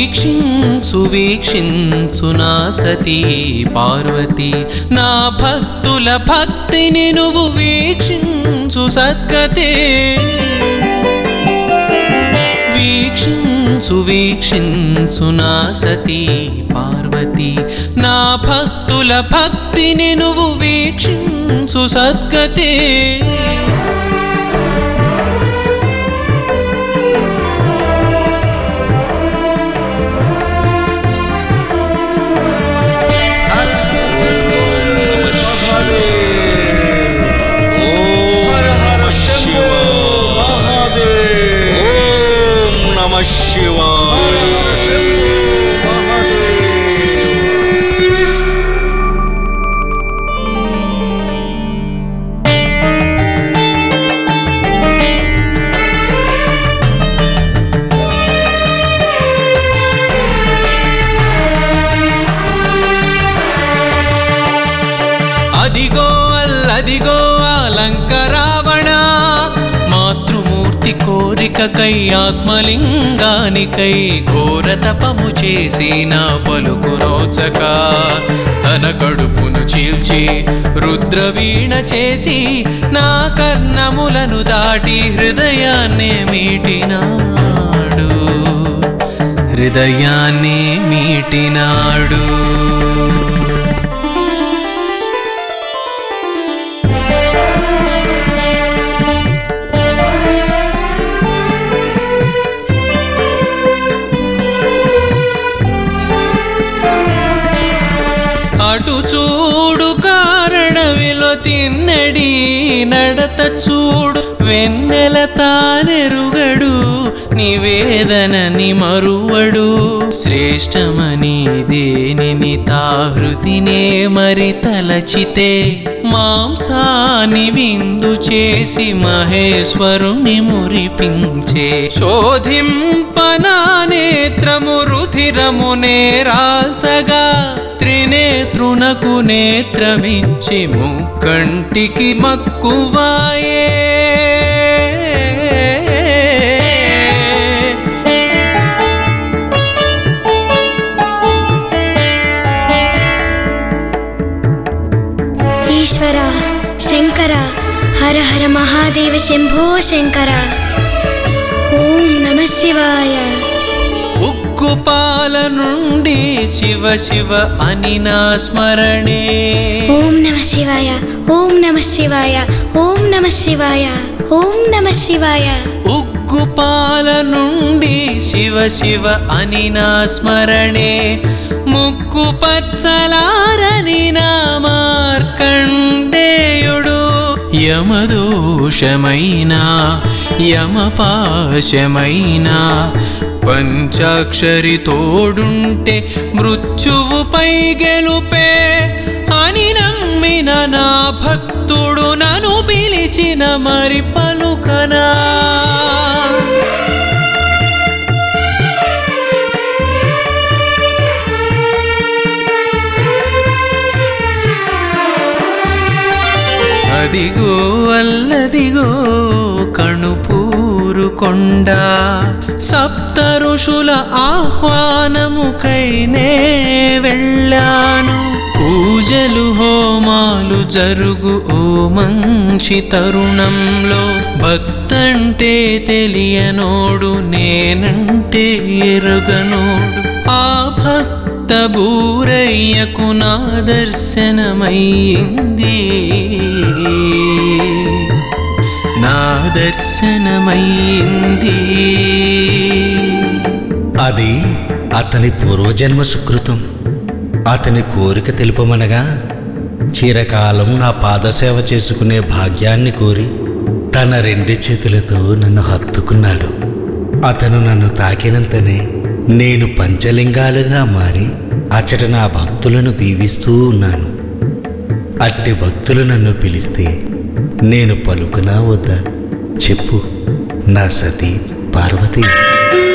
వీక్షించు వీక్షించు నా సతీ పార్వతి నా భక్తుల భక్తిని నువ్వు వీక్షించు సద్గతే వీక్షించు వీక్షించు నా సతీ పార్వతి నా భక్తుల భక్తిని నువ్వు వీక్షించు సద్గతే ఓం నమ శివాయ అదిగో అల్లదిగో అలంక రావణ మాతృమూర్తి కోరికకై ఆత్మలింగానికై ఘోర తపము చేసిన పలుకు రోచక తన కడుపును చీల్చి రుద్రవీణ చేసి నా కర్ణములను దాటి హృదయాన్నే మీటినాడు హృదయాన్ని మీటినాడు అటు చూడు కారణవిలో తిన్నడి నడత చూడు వెన్నెల తానెరుగడు నివేదనని మరువడు శ్రేష్టమని దేనిని తాహృతినే మరి తలచితే మాంసాన్ని విందు చేసి మహేశ్వరుని మురిపించే శోధింపనా నేత్రము రుధిరము నేరాల్చగా త్రినేత్రునకు నేత్రమిచ్చి ముక్కంటికి మక్కువాయే ఈశ్వర శంకర హర హర మహాదేవ శంభో శంకర ఓం నమ శివాయ ఉక్కుపాల నుండి శివ శివ అని నా స్మరణే ఓం నమ శివాయ ఓం నమ శివాయ ఓం నమ శివాయ ఓం నమ శివాయ ఉగ్గుపాల నుండి శివ శివ అని నా స్మరణే ముక్కు పచ్చలారని నా మార్కండేయుడు యమదోషమైన యమపాశమైన పంచాక్షరి తోడుంటే మృత్యువుపై గెలుపే అని నమ్మిన నా భక్తుడు నన్ను పిలిచిన మరి పలుకనా అదిగో అల్లదిగో కణుపూరు కొండ సప్త ఋషుల ఆహ్వానముకైనే వెళ్ళాను పూజలు హోమాలు జరుగు ఓ మంచి తరుణంలో భక్తంటే తెలియనోడు నేనంటే ఎరుగనోడు ఆ భక్త బూరయ్యకు నా దర్శనమైంది నా దర్శనమైంది అది అతని పూర్వజన్మ సుకృతం అతని కోరిక తెలుపమనగా చిరకాలం నా పాదసేవ చేసుకునే భాగ్యాన్ని కోరి తన రెండు చేతులతో నన్ను హత్తుకున్నాడు అతను నన్ను తాకినంతనే నేను పంచలింగాలుగా మారి అచట నా భక్తులను దీవిస్తూ ఉన్నాను అట్టి భక్తులు నన్ను పిలిస్తే నేను పలుకునా వద్దా చెప్పు నా సతీ పార్వతి